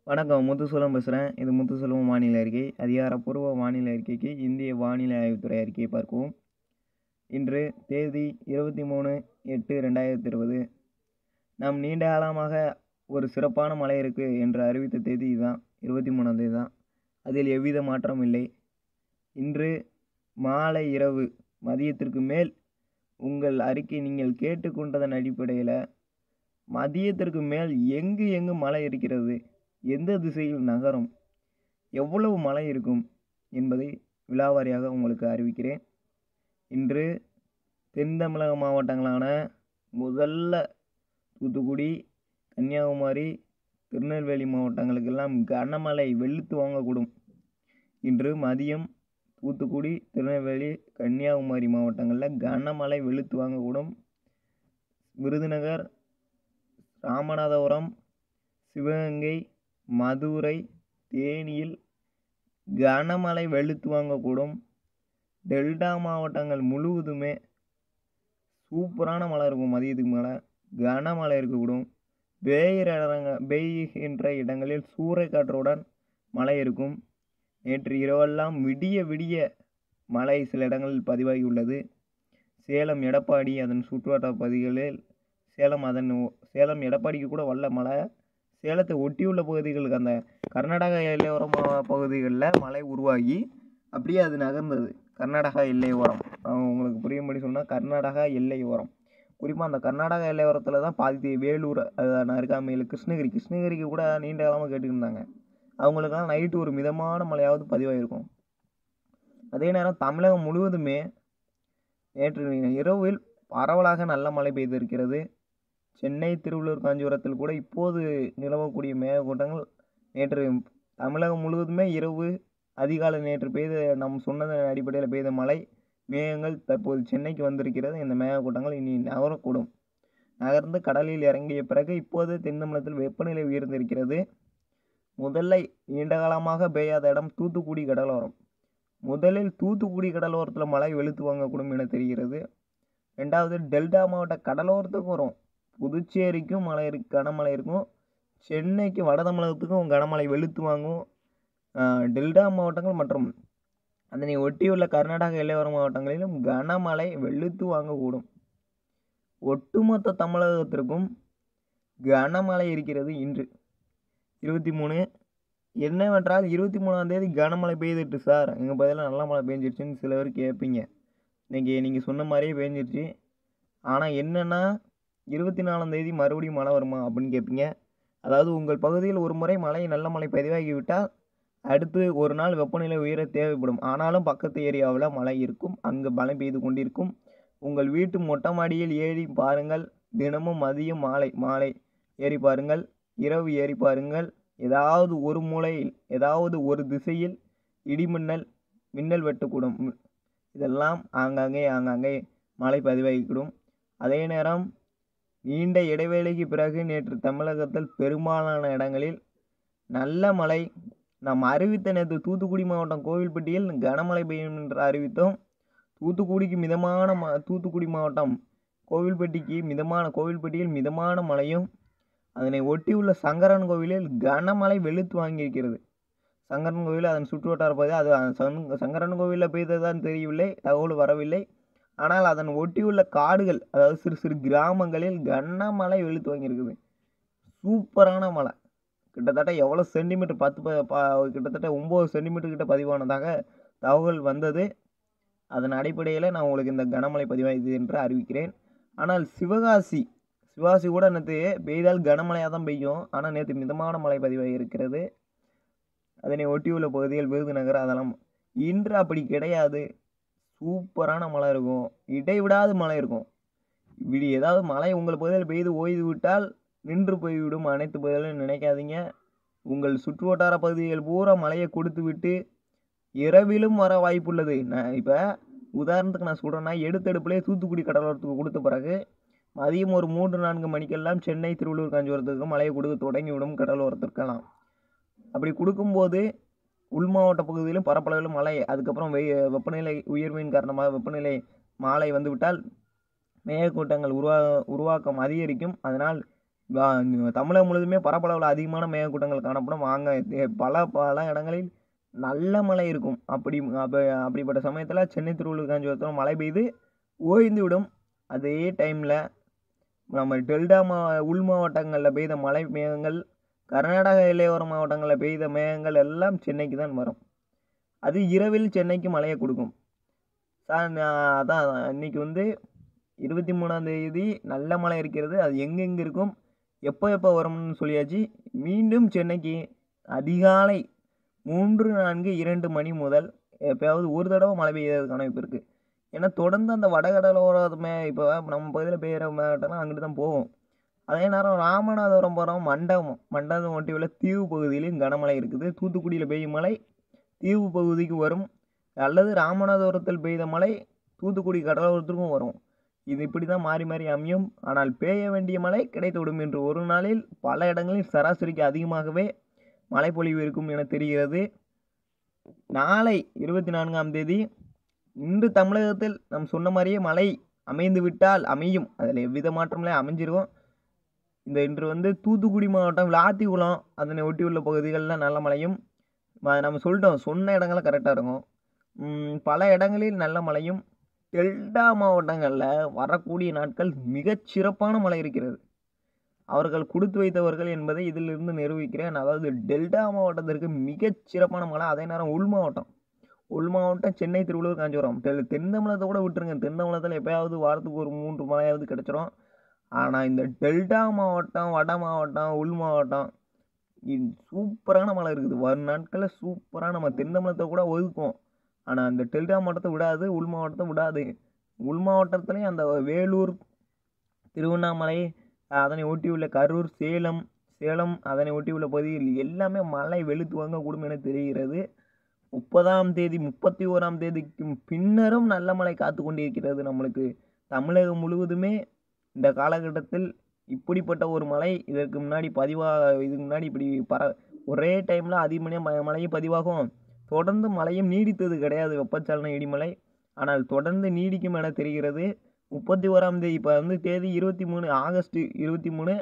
வணக்கம் முத்துசெல்வம் பேசுகிறேன் இது முத்துசெல்வம் வானிலை அறிக்கை அதிகாரப்பூர்வ வானிலை அறிக்கைக்கு இந்திய வானிலை ஆய்வுத்துறை அறிக்கையை பார்க்கவும் இன்று தேதி இருபத்தி மூணு எட்டு ரெண்டாயிரத்தி இருபது நாம் நீண்ட காலமாக ஒரு சிறப்பான மழை இருக்குது என்று அறிவித்த தேதி இதுதான் இருபத்தி மூணாம் தேதி தான் அதில் எவ்வித மாற்றமும் இல்லை இன்று மாலை இரவு மதியத்திற்கு மேல் உங்கள் அறிக்கை நீங்கள் கேட்டுக்கொண்டதன் அடிப்படையில் மதியத்திற்கு மேல் எங்கு எங்கு மழை இருக்கிறது எந்த திசையில் நகரும் எவ்வளவு மழை இருக்கும் என்பதை விலாவாரியாக உங்களுக்கு அறிவிக்கிறேன் இன்று தென் தமிழக மாவட்டங்களான முதல்ல தூத்துக்குடி கன்னியாகுமரி திருநெல்வேலி மாவட்டங்களுக்கெல்லாம் கனமழை வெளுத்து வாங்கக்கூடும் இன்று மதியம் தூத்துக்குடி திருநெல்வேலி கன்னியாகுமரி மாவட்டங்களில் கனமழை வெளுத்து வாங்கக்கூடும் விருதுநகர் ராமநாதபுரம் சிவகங்கை மதுரை தேனியில் கனமழை வெளுத்து வாங்கக்கூடும் டெல்டா மாவட்டங்கள் முழுவதுமே சூப்பரான மழை இருக்கும் மதியத்துக்கு மேலே கனமழை இருக்கக்கூடும் பெய்கிற இடங்க பெய்கின்ற இடங்களில் சூறைக்காற்றுடன் மழை இருக்கும் நேற்று இரவெல்லாம் விடிய விடிய மழை சில இடங்களில் பதிவாகி உள்ளது சேலம் எடப்பாடி அதன் சுற்றுவட்டார பகுதிகளில் சேலம் அதன் சேலம் எடப்பாடிக்கு கூட வல்ல மழை சேலத்தை ஒட்டியுள்ள பகுதிகளுக்கு அந்த கர்நாடகா எல்லையோரம் பகுதிகளில் மழை உருவாகி அப்படியே அது நகர்ந்தது கர்நாடகா எல்லையோரம் உங்களுக்கு புரியும்படி சொன்னால் கர்நாடகா எல்லையோரம் குறிப்பாக அந்த கர்நாடகா எல்லையோரத்தில் தான் பாதி வேலூர் அது அருகாமையில் கிருஷ்ணகிரி கிருஷ்ணகிரிக்கு கூட நீண்ட காலமாக கேட்டுருந்தாங்க அவங்களுக்கெல்லாம் நைட்டு ஒரு மிதமான மழையாவது பதிவாயிருக்கும் அதே நேரம் தமிழகம் முழுவதுமே நேற்று இரவில் பரவலாக நல்ல மழை பெய்திருக்கிறது சென்னை திருவள்ளூர் காஞ்சிபுரத்தில் கூட இப்போது நிலவக்கூடிய மேகக்கூட்டங்கள் நேற்று தமிழகம் முழுவதுமே இரவு அதிகாலை நேற்று பெய்த நம் சொன்னதன் அடிப்படையில் பெய்த மழை மேகங்கள் தற்போது சென்னைக்கு வந்திருக்கிறது இந்த மேகக்கூட்டங்கள் இனி நகரக்கூடும் நகர்ந்து கடலில் இறங்கிய பிறகு இப்போது தென் தமிழகத்தில் வெப்பநிலை உயர்ந்திருக்கிறது முதல்ல நீண்ட காலமாக பெய்யாத இடம் தூத்துக்குடி கடலோரம் முதலில் தூத்துக்குடி கடலோரத்தில் மழை வெளுத்து வாங்கக்கூடும் என தெரிகிறது ரெண்டாவது டெல்டா மாவட்ட கடலோரத்துக்கும் வரும் புதுச்சேரிக்கும் மழை இருக்கு கனமழை இருக்கும் சென்னைக்கு வட தமிழகத்துக்கும் கனமழை வெளுத்து வாங்கும் டெல்டா மாவட்டங்கள் மற்றும் அதனை ஒட்டியுள்ள கர்நாடக எல்லையோர மாவட்டங்களிலும் கனமழை வெளுத்து வாங்கக்கூடும் ஒட்டுமொத்த தமிழகத்திற்கும் கனமழை இருக்கிறது இன்று இருபத்தி மூணு என்னவென்றால் இருபத்தி மூணாம் தேதி கனமழை பெய்துட்டு சார் எங்கள் பகுதியில் நல்ல மழை பெஞ்சிருச்சுன்னு சில பேர் கேட்பீங்க இன்றைக்கி நீங்கள் சொன்ன மாதிரியே பெஞ்சிருச்சு ஆனால் என்னென்னா இருபத்தி நாலாம் தேதி மறுபடியும் மழை வருமா அப்படின்னு கேட்பீங்க அதாவது உங்கள் பகுதியில் ஒரு முறை மழை நல்ல மழை பதிவாகிவிட்டால் அடுத்து ஒரு நாள் வெப்பநிலை உயர தேவைப்படும் ஆனாலும் பக்கத்து ஏரியாவில் மழை இருக்கும் அங்கு மழை பெய்து கொண்டிருக்கும் உங்கள் வீட்டு மொட்டை மாடியில் ஏறி பாருங்கள் தினமும் மதியம் மாலை மாலை ஏறி பாருங்கள் இரவு ஏறி பாருங்கள் ஏதாவது ஒரு மூலையில் ஏதாவது ஒரு திசையில் இடிமின்னல் மின்னல் வெட்டக்கூடும் இதெல்லாம் ஆங்காங்கே ஆங்காங்கே மழை பதிவாகிவிடும் அதே நேரம் நீண்ட இடைவேளைக்கு பிறகு நேற்று தமிழகத்தில் பெரும்பாலான இடங்களில் நல்ல மழை நாம் அறிவித்த நேற்று தூத்துக்குடி மாவட்டம் கோவில்பட்டியில் கனமழை பெய்யும் என்று அறிவித்தோம் தூத்துக்குடிக்கு மிதமான ம தூத்துக்குடி மாவட்டம் கோவில்பட்டிக்கு மிதமான கோவில்பட்டியில் மிதமான மழையும் அதனை ஒட்டியுள்ள சங்கரன் கோவிலில் கனமழை வெளுத்து வாங்கியிருக்கிறது சங்கரன் கோவில் அதன் சுற்றுவட்டார பகுதி அது சங்கரன் கோவிலில் பெய்ததான் தெரியவில்லை தகவல் வரவில்லை ஆனால் அதன் ஒட்டியுள்ள காடுகள் அதாவது சிறு சிறு கிராமங்களில் கனமழை வெளுத்து வாங்கியிருக்குது சூப்பரான மழை கிட்டத்தட்ட எவ்வளோ சென்டிமீட்டர் பத்து கிட்டத்தட்ட ஒம்பது சென்டிமீட்டர் கிட்ட பதிவானதாக தகவல் வந்தது அதன் அடிப்படையில் நான் உங்களுக்கு இந்த கனமழை பதிவாகுது என்று அறிவிக்கிறேன் ஆனால் சிவகாசி சிவகாசி கூட நேற்று பெய்தால் கனமழையாக தான் பெய்யும் ஆனால் நேற்று மிதமான மழை பதிவாகி இருக்கிறது அதனை ஒட்டியுள்ள பகுதிகள் விருதுநகர் அதெல்லாம் இன்று அப்படி கிடையாது சூப்பரான மழை இருக்கும் இடைவிடாது மழை இருக்கும் இப்படி ஏதாவது மழை உங்கள் பகுதியில் பெய்து ஓய்ந்து விட்டால் நின்று போய்விடும் அனைத்து பகுதிகளும் நினைக்காதீங்க உங்கள் சுற்றுவட்டார பகுதிகள் பூரா மழையை கொடுத்து விட்டு இரவிலும் வர வாய்ப்புள்ளது நான் இப்போ உதாரணத்துக்கு நான் சொல்கிறேன்னா எடுத்தெடுப்புலேயே தூத்துக்குடி கடலோரத்துக்கு கொடுத்த பிறகு மதியம் ஒரு மூன்று நான்கு மணிக்கெல்லாம் சென்னை திருவள்ளூர் காஞ்சிபுரத்துக்கு மழையை கொடுக்க தொடங்கிவிடும் கடலோரத்திற்கெல்லாம் அப்படி கொடுக்கும்போது உள் மாவட்ட பகுதியிலும் பரப்பளவிலும் மழை அதுக்கப்புறம் வெய் வெப்பநிலை உயர்வின் காரணமாக வெப்பநிலை மாலை வந்துவிட்டால் மேகக்கூட்டங்கள் உருவா உருவாக்கம் அதிகரிக்கும் அதனால் வா- தமிழகம் முழுவதுமே பரப்பளவில் அதிகமான மேகக்கூட்டங்கள் காணப்படும் வாங்க எ- பல பல இடங்களில் நல்ல மழை இருக்கும் அப்படி அப்ப அப்படிப்பட்ட சமயத்தில் சென்னை திருவள்ளூர் காஞ்சிபுரத்தில் மழை பெய்து ஓய்ந்து விடும் அதே டைமில் நம்ம டெல்டா மா உள் மாவட்டங்களில் பெய்த மழை மேகங்கள் கர்நாடக எல்லையோர மாவட்டங்களில் பெய்த மேகங்கள் எல்லாம் சென்னைக்கு தான் வரும் அது இரவில் சென்னைக்கு மழையை கொடுக்கும் சார் நான் அதான் இன்னைக்கு வந்து இருபத்தி மூணாம் தேதி நல்ல மழை இருக்கிறது அது எங்கெங்கே இருக்கும் எப்போ எப்போ வரும்னு சொல்லியாச்சு மீண்டும் சென்னைக்கு அதிகாலை மூன்று நான்கு இரண்டு மணி முதல் எப்பயாவது ஒரு தடவை மழை பெய்யறதுக்கான வாய்ப்பு இருக்குது ஏன்னா தொடர்ந்து அந்த வடகடலோரமே இப்போ நம்ம பகுதியில் பெய்கிற மாவட்டம்லாம் அங்கிட்டு தான் போகும் அதே நேரம் ராமநாதபுரம் போகிறோம் மண்டபம் மண்டபம் ஒட்டி உள்ள தீவு பகுதியிலும் கனமழை இருக்குது தூத்துக்குடியில் பெய்யும் மழை தீவு பகுதிக்கு வரும் அல்லது ராமநாதபுரத்தில் பெய்த மழை தூத்துக்குடி கடலோரத்திற்கும் வரும் இது இப்படி தான் மாறி மாறி அமையும் ஆனால் பெய்ய வேண்டிய மழை கிடைத்துவிடும் என்று ஒரு நாளில் பல இடங்களில் சராசரிக்கு அதிகமாகவே மழை பொழிவு இருக்கும் என தெரிகிறது நாளை இருபத்தி நான்காம் தேதி இன்று தமிழகத்தில் நாம் சொன்ன மாதிரியே மழை அமைந்து விட்டால் அமையும் அதில் எவ்வித மாற்றமில்லை அமைஞ்சிரும் இந்த இன்று வந்து தூத்துக்குடி மாவட்டம் விளாத்திக்குளம் அதனை ஒட்டியுள்ள பகுதிகளில் நல்ல மழையும் ம- நம்ம சொல்லிட்டோம் சொன்ன இடங்கள்லாம் கரெக்டாக இருக்கும் உம், பல இடங்களில் நல்ல மழையும் டெல்டா மாவட்டங்களில் வரக்கூடிய நாட்கள் மிகச் சிறப்பான மழை இருக்கிறது அவர்கள் கொடுத்து வைத்தவர்கள் என்பதை இதிலிருந்து நிரூபிக்கிறேன் அதாவது டெல்டா மாவட்டத்திற்கு மிகச் சிறப்பான மழை அதே நேரம் உள் மாவட்டம் உள் மாவட்டம் சென்னை திருவள்ளூர் காஞ்சிபுரம் தென் தென் தமிழகத்தை கூட விட்டுருங்க தென் தமிழகத்தில் எப்பயாவது வாரத்துக்கு ஒரு மூன்று மழையாவது கிடச்சிரும் ஆனால் இந்த டெல்டா மாவட்டம் வட மாவட்டம் உள் மாவட்டம் இது சூப்பரான மழை இருக்குது வரும் நாட்களில் சூப்பராக நம்ம தென் தமிழகத்தை கூட ஒதுக்கும் ஆனால் அந்த டெல்டா மாவட்டத்தை விடாது உள் மாவட்டத்தை விடாது உள் மாவட்டத்துலேயும் அந்த வேலூர் திருவண்ணாமலை அதனை ஒட்டியுள்ள கரூர் சேலம் சேலம் அதனை ஒட்டியுள்ள பகுதியில் எல்லாமே மழை வெளுத்து வாங்கக்கூடும் என தெரிகிறது முப்பதாம் தேதி முப்பத்தி ஓராம் தேதிக்கு பின்னரும் நல்ல மழை காத்து கொண்டிருக்கிறது நம்மளுக்கு தமிழகம் முழுவதுமே இந்த காலகட்டத்தில் இப்படிப்பட்ட ஒரு மழை இதற்கு முன்னாடி பதிவாக இதுக்கு முன்னாடி இப்படி பர ஒரே டைமில் அதிகமணியாக ம மழையும் பதிவாகும் தொடர்ந்து மழையும் நீடித்தது கிடையாது வெப்பச்சலன இடிமலை ஆனால் தொடர்ந்து நீடிக்கும் என தெரிகிறது முப்பத்தி ஓராம் தேதி இப்போ வந்து தேதி இருபத்தி மூணு ஆகஸ்ட் இருபத்தி மூணு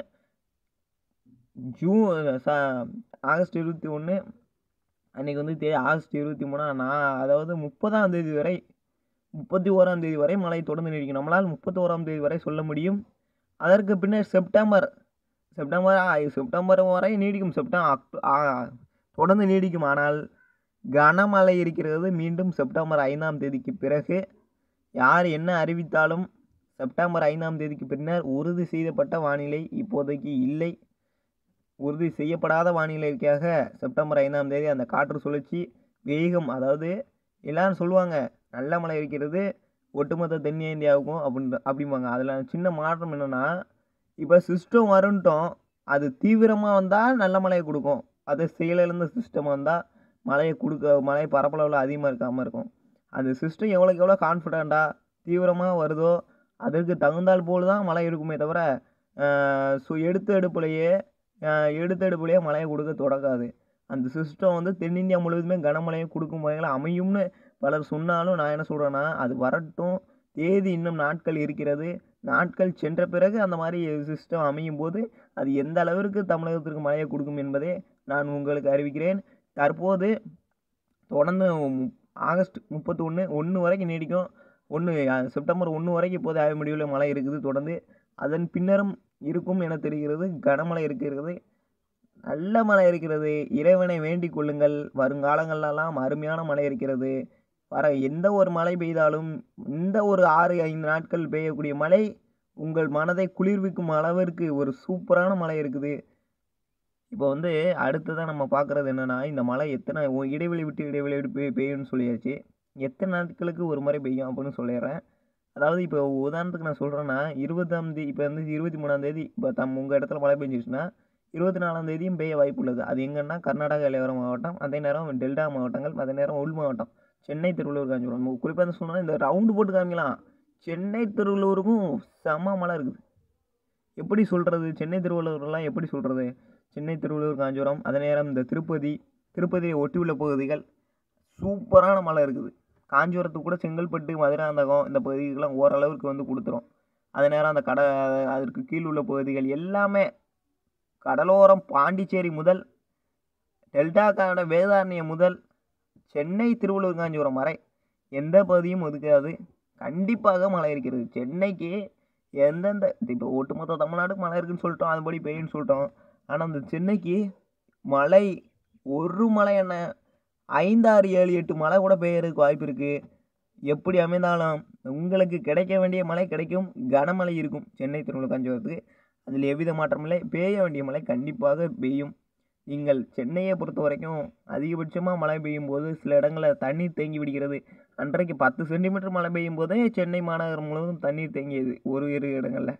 ஜூன் ச ஆகஸ்ட் இருபத்தி ஒன்று அன்றைக்கி வந்து தே ஆகஸ்ட் இருபத்தி மூணா நான் அதாவது முப்பதாம் தேதி வரை முப்பத்தி ஓராம் தேதி வரை மழை தொடர்ந்து நீடிக்கும் நம்மளால் முப்பத்தி ஓராம் தேதி வரை சொல்ல முடியும் அதற்கு பின்னர் செப்டம்பர் செப்டம்பர் ஆ, செப்டம்பர் வரை நீடிக்கும் செப்டம்பர் அக்டோ ஆ, தொடர்ந்து நீடிக்கும் ஆனால் கனமழை இருக்கிறது மீண்டும் செப்டம்பர் ஐந்தாம் தேதிக்கு பிறகு யார் என்ன அறிவித்தாலும் செப்டம்பர் ஐந்தாம் தேதிக்கு பின்னர் உறுதி செய்யப்பட்ட வானிலை இப்போதைக்கு இல்லை உறுதி செய்யப்படாத வானிலைக்காக செப்டம்பர் ஐந்தாம் தேதி அந்த காற்று சுழற்சி வேகம் அதாவது எல்லாரும் சொல்லுவாங்க நல்ல மழை இருக்கிறது ஒட்டுமொத்த தென் இந்தியாவுக்கும் அப்படின்ற அப்படிம்பாங்க அதில் சின்ன மாற்றம் என்னென்னா இப்போ சிஸ்டம் வரும்ட்டோம் அது தீவிரமாக வந்தால் நல்ல மழையை கொடுக்கும் அது செயலிழந்த சிஸ்டம் வந்தால் மழையை கொடுக்க மழை பரப்பளவில் அதிகமாக இருக்காமல் இருக்கும் அந்த சிஸ்டம் எவ்வளோக்கு எவ்வளோ கான்ஃபிடண்ட்டாக தீவிரமாக வருதோ அதற்கு தகுந்தால் போல் தான் மழை இருக்குமே தவிர ஆஹ் சு எடுத்த எடுப்புலையே ஆஹ் எடுத்த எடுப்புலையே மழையை கொடுக்க தொடங்காது அந்த சிஸ்டம் வந்து தென்னிந்தியா முழுவதுமே கனமழையை கொடுக்கும் வகையில் அமையும்னு பலர் சொன்னாலும் நான் என்ன சொல்கிறேன்னா அது வரட்டும் தேதி இன்னும் நாட்கள் இருக்கிறது நாட்கள் சென்ற பிறகு அந்த மாதிரி சிஸ்டம் அமையும் போது அது எந்த அளவிற்கு தமிழகத்திற்கு மழையை கொடுக்கும் என்பதை நான் உங்களுக்கு அறிவிக்கிறேன் தற்போது தொடர்ந்து மு- ஆகஸ்ட் முப்பத்தி ஒன்று ஒன்று வரைக்கும் நீடிக்கும் ஒன்று செப்டம்பர் ஒன்று வரைக்கும் இப்போது ஆய்வு முடிவில் மழை இருக்குது தொடர்ந்து அதன் பின்னரும் இருக்கும் என தெரிகிறது கனமழை இருக்கிறது நல்ல மழை இருக்கிறது இறைவனை வேண்டிக் கொள்ளுங்கள் வருங்காலங்கள்லாம் அருமையான மழை இருக்கிறது வர எந்த ஒரு மழை பெய்தாலும் இந்த ஒரு ஆறு ஐந்து நாட்கள் பெய்யக்கூடிய மழை உங்கள் மனதை குளிர்விக்கும் அளவிற்கு ஒரு சூப்பரான மழை இருக்குது இப்போ வந்து அடுத்ததான் நம்ம பார்க்குறது என்னென்னா இந்த மழை எத்தனை ஒ- இடைவெளி விட்டு இடைவெளி விட்டு பெய் பெய்யும்னு சொல்லியாச்சு எத்தனை நாட்களுக்கு ஒரு முறை பெய்யும் அப்படின்னு சொல்லிடுறேன் அதாவது இப்போ உதாரணத்துக்கு நான் சொல்கிறேன்னா இருபதாம் தேதி இப்போ வந்து இருபத்தி மூணாம் தேதி இப்போ தம் உங்கள் இடத்துல மழை பெஞ்சிருச்சுன்னா இருபத்தி நாலாம் தேதியும் பெய்ய வாய்ப்பு உள்ளது அது எங்கன்னா கர்நாடகா இளையோர மாவட்டம் அதே நேரம் டெல்டா மாவட்டங்கள் அதே நேரம் உள் மாவட்டம் சென்னை திருவள்ளூர் காஞ்சிபுரம் குறிப்பாக வந்து சொன்னால் இந்த ரவுண்டு போட்டு காமிக்கலாம் சென்னை திருவள்ளூருக்கும் செம மழை இருக்குது எப்படி சொல்கிறது சென்னை திருவள்ளூர்லாம் எப்படி சொல்கிறது சென்னை திருவள்ளூர் காஞ்சிபுரம் அதே நேரம் இந்த திருப்பதி திருப்பதியை ஒட்டியுள்ள பகுதிகள் சூப்பரான மழை இருக்குது காஞ்சிபுரத்துக்கு கூட செங்கல்பட்டு மதுராந்தகம் இந்த பகுதிகள்லாம் ஓரளவுக்கு வந்து கொடுத்துரும் அதே நேரம் அந்த கடை அதற்கு கீழ் உள்ள பகுதிகள் எல்லாமே கடலோரம் பாண்டிச்சேரி முதல் டெல்டாக்கான வேதாரண்யம் முதல் சென்னை திருவள்ளூர் காஞ்சிபுரம் வரை எந்த பகுதியும் ஒதுக்காது கண்டிப்பாக மழை இருக்கிறது சென்னைக்கு எந்தெந்த இப்போ ஒட்டுமொத்த தமிழ்நாட்டுக்கு மழை இருக்குன்னு சொல்லிட்டோம் அதுபடி பெய்யுன்னு சொல்லிட்டோம் ஆனால் அந்த சென்னைக்கு மழை ஒரு மழை என்ன ஐந்தாறு ஏழு எட்டு மழை கூட பெய்யறதுக்கு வாய்ப்பு இருக்குது எப்படி அமைந்தாலும் உங்களுக்கு கிடைக்க வேண்டிய மழை கிடைக்கும் கனமழை இருக்கும் சென்னை திருவள்ளூர் காஞ்சிபுரத்துக்கு அதில் எவ்வித மாற்றமும் இல்லை பெய்ய வேண்டிய மழை கண்டிப்பாக பெய்யும் நீங்கள் சென்னையை பொறுத்த வரைக்கும் அதிகபட்சமாக மழை பெய்யும் போது சில இடங்களில் தண்ணீர் தேங்கி விடுகிறது அன்றைக்கு பத்து சென்டிமீட்டர் மழை பெய்யும் போதே சென்னை மாநகரம் முழுவதும் தண்ணீர் தேங்கியது ஒரு இரு இடங்களில்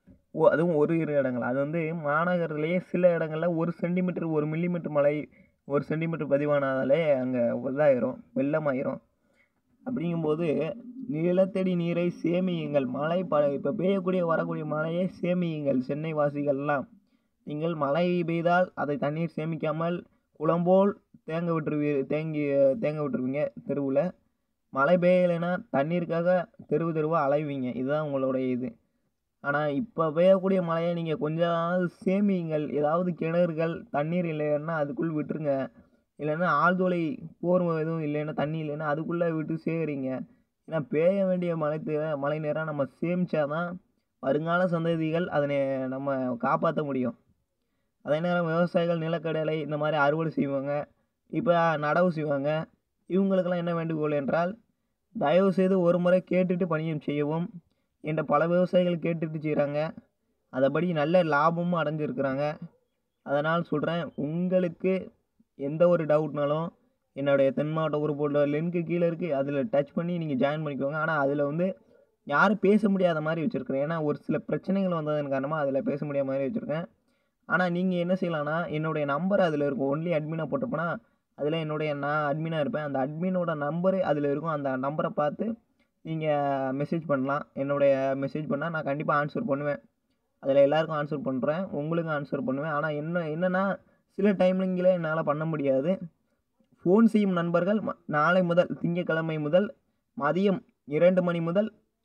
ஓ அதுவும் ஒரு இரு இடங்கள் அது வந்து மாநகரத்திலேயே சில இடங்களில் ஒரு சென்டிமீட்டர் ஒரு மில்லிமீட்டர் மழை ஒரு சென்டிமீட்டர் பதிவானாலே அங்கே இதாயிரும் வெள்ளமாயிரும் அப்படிங்கும்போது நிலத்தடி நீரை சேமியுங்கள் மழை ப இப்போ பெய்யக்கூடிய வரக்கூடிய மழையை சேமியுங்கள் சென்னை வாசிகள்லாம் நீங்கள் மழை பெய்தால் அதை தண்ணீர் சேமிக்காமல் குளம்போல் தேங்க விட்டுருவீ தேங்கி தேங்க விட்டுருவீங்க தெருவில் மழை பெய்யலைன்னா தண்ணீருக்காக தெருவு தெருவாக அலைவீங்க இதுதான் உங்களுடைய இது ஆனால் இப்போ பெய்யக்கூடிய மழையை நீங்கள் கொஞ்சமாவது சேமியுங்கள் ஏதாவது கிணறுகள் தண்ணீர் இல்லைன்னா அதுக்குள் விட்டுருங்க இல்லைன்னா ஆழ்துளை போர் எதுவும் இல்லைன்னா தண்ணி இல்லைன்னா அதுக்குள்ளே விட்டு சேகரிங்க ஏன்னா பெய்ய வேண்டிய மழை தே- மழை நேரம் நம்ம சேமிச்சாதான் வருங்கால சந்ததிகள் அதனை நம்ம காப்பாற்ற முடியும் அதே நேரம் விவசாயிகள் நிலக்கடலை இந்த மாதிரி அறுவடை செய்வாங்க இப்போ நடவு செய்வாங்க இவங்களுக்கெல்லாம் என்ன வேண்டுகோள் என்றால் தயவு செய்து ஒரு முறை கேட்டுட்டு பணியம் செய்யவும் என்ற பல விவசாயிகள் கேட்டுட்டு செய்கிறாங்க அதைப்படி நல்ல லாபமும் அடைஞ்சிருக்கிறாங்க அதனால் சொல்கிறேன் உங்களுக்கு எந்த ஒரு டவுட்னாலும் என்னுடைய தென் மாவட்ட உறுப்போட லிங்க்கு கீழே இருக்குது அதில் டச் பண்ணி நீங்கள் ஜாயின் பண்ணிக்கோங்க ஆனால் அதில் வந்து யாரும் பேச முடியாத மாதிரி வச்சுருக்கிறேன் ஏன்னா ஒரு சில பிரச்சனைகள் வந்ததன் காரணமாக அதில் பேச முடியாத மாதிரி வச்சுருக்கேன் ஆனால் நீங்கள் என்ன செய்யலாம்னா என்னுடைய நம்பர் அதில் இருக்கும் ஒன்லி அட்மினாக போட்டிருப்பேனா அதில் என்னுடைய நான் அட்மினாக இருப்பேன் அந்த அட்மினோட நம்பரு அதில் இருக்கும் அந்த நம்பரை பார்த்து நீங்கள் மெசேஜ் பண்ணலாம் என்னுடைய மெசேஜ் பண்ணால் நான் கண்டிப்பாக ஆன்சர் பண்ணுவேன் அதில் எல்லாருக்கும் ஆன்சர் பண்ணுறேன் உங்களுக்கும் ஆன்சர் பண்ணுவேன் ஆனால் என்ன என்னென்னா சில டைமிங்கில் என்னால் பண்ண முடியாது ஃபோன் செய்யும் நண்பர்கள் ம- நாளை முதல் திங்கட்கிழமை முதல் மதியம் இரண்டு மணி முதல்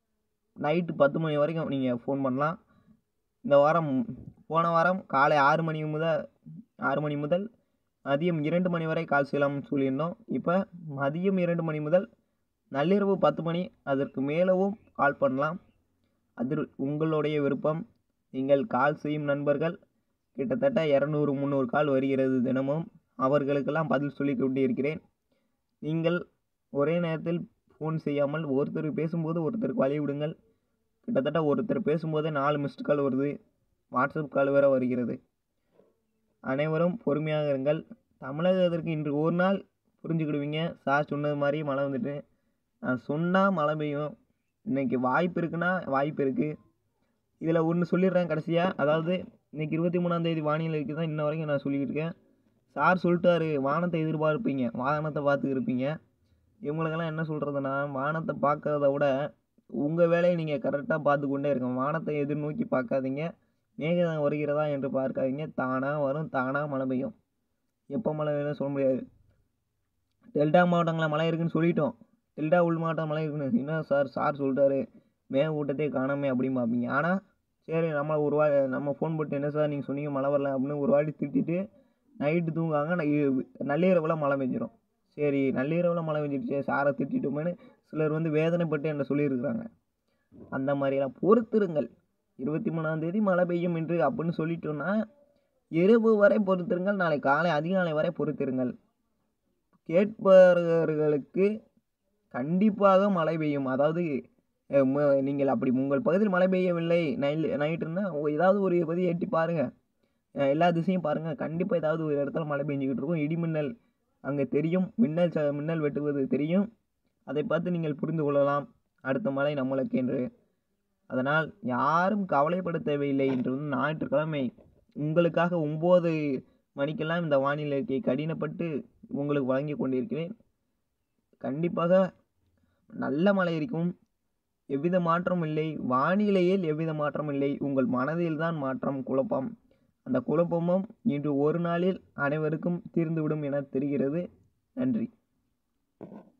நைட்டு பத்து மணி வரைக்கும் நீங்கள் ஃபோன் பண்ணலாம் இந்த வாரம் போன வாரம் காலை ஆறு மணி முதல் ஆறு மணி முதல் மதியம் இரண்டு மணி வரை கால் செய்யலாம்னு சொல்லியிருந்தோம் இப்போ மதியம் இரண்டு மணி முதல் நள்ளிரவு பத்து மணி அதற்கு மேலவும் கால் பண்ணலாம் அது உங்களுடைய விருப்பம் நீங்கள் கால் செய்யும் நண்பர்கள் கிட்டத்தட்ட இரநூறு முந்நூறு கால் வருகிறது தினமும் அவர்களுக்கெல்லாம் பதில் சொல்லி கொண்டு இருக்கிறேன் நீங்கள் ஒரே நேரத்தில் ஃபோன் செய்யாமல் ஒருத்தர் பேசும்போது ஒருத்தருக்கு வழி விடுங்கள் கிட்டத்தட்ட ஒருத்தர் பேசும்போதே நாலு மிஸ்டு கால் வருது வாட்ஸ்அப் கால் வேற வருகிறது அனைவரும் பொறுமையாக இருங்கள் தமிழகத்திற்கு இன்று ஒரு நாள் புரிஞ்சுக்கிடுவீங்க சார் சொன்னது மாதிரி மழை வந்துட்டு நான் சொன்னால் மழை பெய்யும் இன்னைக்கு வாய்ப்பு இருக்குன்னா வாய்ப்பு இருக்குது இதில் ஒன்று சொல்லிடுறேன் கடைசியாக அதாவது இன்னைக்கு இருபத்தி மூணாந்தேதி வானிலை இருக்குது தான் இன்ன வரைக்கும் நான் சொல்லிக்கிட்டு இருக்கேன் சார் சொல்லிட்டாரு வானத்தை எதிர்பார்ப்பீங்க வானத்தை பார்த்துக்கிட்டு இருப்பீங்க இவங்களுக்கெல்லாம் என்ன சொல்கிறதுனா வானத்தை பார்க்கறத விட உங்கள் வேலையை நீங்கள் கரெக்டாக பார்த்து கொண்டே இருங்க வானத்தை எதிர்நோக்கி பார்க்காதீங்க மேகம் வருகிறதா என்று பார்க்காதீங்க தானாக வரும் தானாக மழை பெய்யும் எப்போ மழை பெய்யும்னு சொல்ல முடியாது டெல்டா மாவட்டங்களில் மழை இருக்குன்னு சொல்லிட்டோம் டெல்டா உள் மாவட்டம் மழை இருக்குன்னு என்ன சார் சார் சொல்லிட்டாரு மேக கூட்டத்தை காணாமே அப்படின்னு பார்ப்பீங்க ஆனால் சரி நம்ம ஒரு வா நம்ம ஃபோன் போட்டு என்ன சார் நீங்கள் சொன்னீங்க மழை வரல அப்படின்னு ஒரு வாட்டி திட்டிட்டு நைட்டு தூங்காங்க ந- இ- நள்ளிரவில் மழை பெஞ்சிரும் சரி நள்ளிரவில் மழை பெஞ்சிருச்சே சாரை திட்டிட்டோமேனு சிலர் வந்து வேதனைப்பட்டு என்ன சொல்லியிருக்கிறாங்க அந்த மாதிரியெல்லாம் பொறுத்திருங்கள் இருபத்தி மூணாம் தேதி மழை பெய்யும் என்று அப்படின்னு சொல்லிட்டோன்னா இரவு வரை பொறுத்திருங்கள் நாளை காலை அதிகாலை வரை பொறுத்திருங்கள் கேட்பவர்களுக்கு கண்டிப்பாக மழை பெய்யும் அதாவது அஹ், ம- நீங்கள் அப்படி உங்கள் பகுதியில் மழை பெய்யவில்லை நைல் நைட்டுன்னா ஏதாவது ஒரு பகுதியை எட்டி பாருங்கள் எல்லா திசையும் பாருங்கள் கண்டிப்பாக ஏதாவது ஒரு இடத்துல மழை பெஞ்சிக்கிட்டு இருக்கும் இடி மின்னல் அங்கே தெரியும் மின்னல் ச மின்னல் வெட்டுவது தெரியும் அதை பார்த்து நீங்கள் புரிந்து கொள்ளலாம் அடுத்த மழை நம்மளுக்கு என்று அதனால் யாரும் கவலைப்பட தேவையில்லை இன்று வந்து ஞாயிற்றுக்கிழமை உங்களுக்காக ஒம்பது மணிக்கெல்லாம் இந்த வானிலை அறிக்கையை கடினப்பட்டு உங்களுக்கு வழங்கி கொண்டிருக்கிறேன் கண்டிப்பாக நல்ல மழை இருக்கும் எவ்வித மாற்றமும் இல்லை வானிலையில் எவ்வித மாற்றமும் இல்லை உங்கள் மனதில்தான் மாற்றம் குழப்பம் அந்த குழப்பமும் இன்று ஒரு நாளில் அனைவருக்கும் தீர்ந்துவிடும் என தெரிகிறது நன்றி